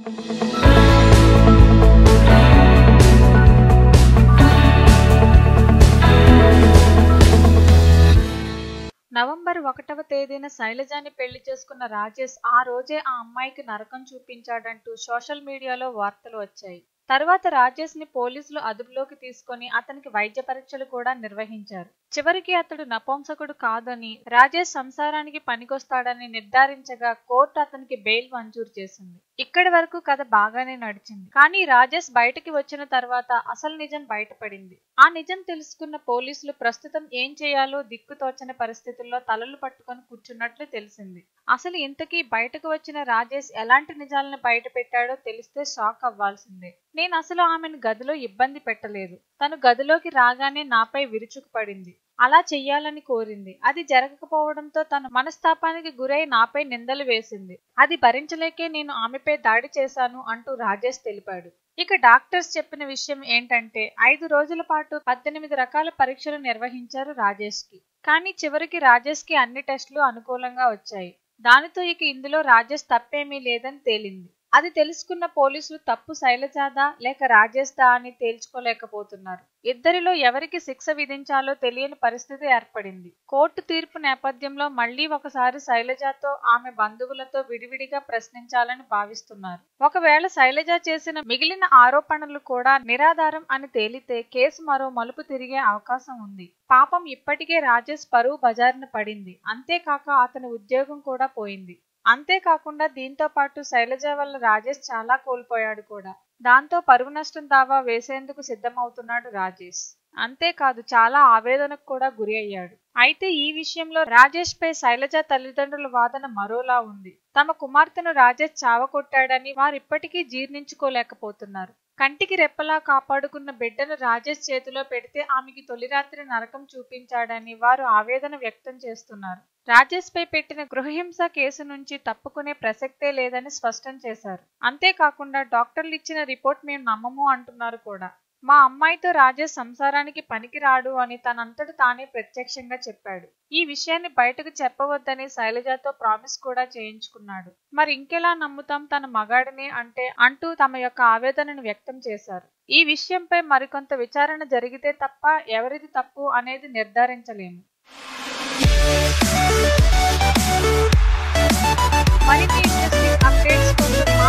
November ఒకటవ తేదీన శైలజాని పెళ్లి చేసుకున్న రాజేష్ ఆ రోజే ఆ అమ్మాయికి నరకం చూపించాడంటూ సోషల్ మీడియాలో వార్తలు వచ్చాయి తర్వాత రాజేష్ ని పోలీసులు అదుపులోకి తీసుకొని అతనికి వైద్య పరీక్షలు కూడా నిర్వహించారు చివరికి అతడు నపుంసకుడు కాదని రాజేష్ సంసారానికి పనికొస్తాడని నిర్ధారించగా కోర్టు అతనికి బెయిల్ మంజూరు చేసింది ఇక్కడి వరకు కథ బాగానే నడిచింది కానీ రాజేష్ బయటికి వచ్చిన తర్వాత అసలు నిజం బయటపడింది ఆ నిజం తెలుసుకున్న పోలీసులు ప్రస్తుతం ఏం చేయాలో దిక్కుతోచని పరిస్థితుల్లో తలలు పట్టుకొని కూర్చున్నట్లు తెలిసింది అసలు ఇంతకీ బయటకు వచ్చిన రాజేష్ ఎలాంటి నిజాలను బయట పెట్టాడో తెలిస్తే షాక్ అవ్వాల్సిందే నేను అసలు ఆమెను గదిలో ఇబ్బంది పెట్టలేదు తను గదిలోకి రాగానే నాపై విరుచుకుపడింది అలా చెయ్యాలని కోరింది అది జరగకపోవడంతో తన మనస్తాపానికి గురై నాపై నిందలు వేసింది అది భరించలేకే నేను ఆమెపై దాడి చేశాను అంటూ రాజేష్ తెలిపాడు ఇక డాక్టర్స్ చెప్పిన విషయం ఏంటంటే ఐదు రోజుల పాటు పద్దెనిమిది రకాల పరీక్షలు నిర్వహించారు రాజేష్ కి కానీ చివరికి రాజేష్ కి అన్ని టెస్టులు అనుకూలంగా వచ్చాయి దానితో ఇక ఇందులో రాజేష్ తప్పేమీ లేదని తేలింది అది తెలుసుకున్న పోలీసులు తప్పు శైలజాదా లేక రాజేష్దా అని తేల్చుకోలేకపోతున్నారు ఇద్దరిలో ఎవరికి శిక్ష విధించాలో తెలియని పరిస్థితి ఏర్పడింది కోర్టు తీర్పు నేపథ్యంలో మళ్లీ ఒకసారి శైలజతో ఆమె బంధువులతో విడివిడిగా ప్రశ్నించాలని భావిస్తున్నారు ఒకవేళ శైలజ చేసిన మిగిలిన ఆరోపణలు కూడా నిరాధారం అని తేలితే కేసు మరో మలుపు తిరిగే అవకాశం ఉంది పాపం ఇప్పటికే రాజేష్ పరువు బజారున పడింది అంతేకాక అతని ఉద్యోగం కూడా పోయింది అంతేకాకుండా దీంతో పాటు శైలజ వల్ల రాజేష్ చాలా కోల్పోయాడు కూడా దాంతో పరువు నష్టం దావా వేసేందుకు సిద్ధమవుతున్నాడు రాజేష్ అంతేకాదు చాలా ఆవేదనకు కూడా గురి అయ్యాడు అయితే ఈ విషయంలో రాజేష్ పై శైలజ తల్లిదండ్రుల వాదన మరోలా ఉంది తమ కుమార్తెను రాజేష్ చావకొట్టాడని వారిప్పటికీ జీర్ణించుకోలేకపోతున్నారు కంటికి రెప్పలా కాపాడుకున్న బిడ్డను రాజేష్ చేతిలో పెడితే ఆమెకి తొలి రాత్రి నరకం చూపించాడని వారు ఆవేదన వ్యక్తం చేస్తున్నారు రాజేష్ పై పెట్టిన గృహహింస కేసు నుంచి తప్పుకునే ప్రసక్తే లేదని స్పష్టం చేశారు అంతేకాకుండా డాక్టర్లు ఇచ్చిన రిపోర్ట్ మేము నమ్మము అంటున్నారు కూడా మా అమ్మాయితో రాజేష్ సంసారానికి పనికిరాడు అని తనంతట తానే ప్రత్యక్షంగా చెప్పాడు ఈ విషయాన్ని బయటకు చెప్పవద్దని శైలజతో ప్రామిస్ కూడా చేయించుకున్నాడు మరి ఇంకెలా నమ్ముతాం తన మగాడిని అంటే అంటూ తమ యొక్క ఆవేదనను వ్యక్తం చేశారు ఈ విషయంపై మరికొంత విచారణ జరిగితే తప్ప ఎవరిది తప్పు అనేది నిర్ధారించలేము మరిన్ని ఇంట్రెస్టింగ్ అప్డేట్స్ కోసం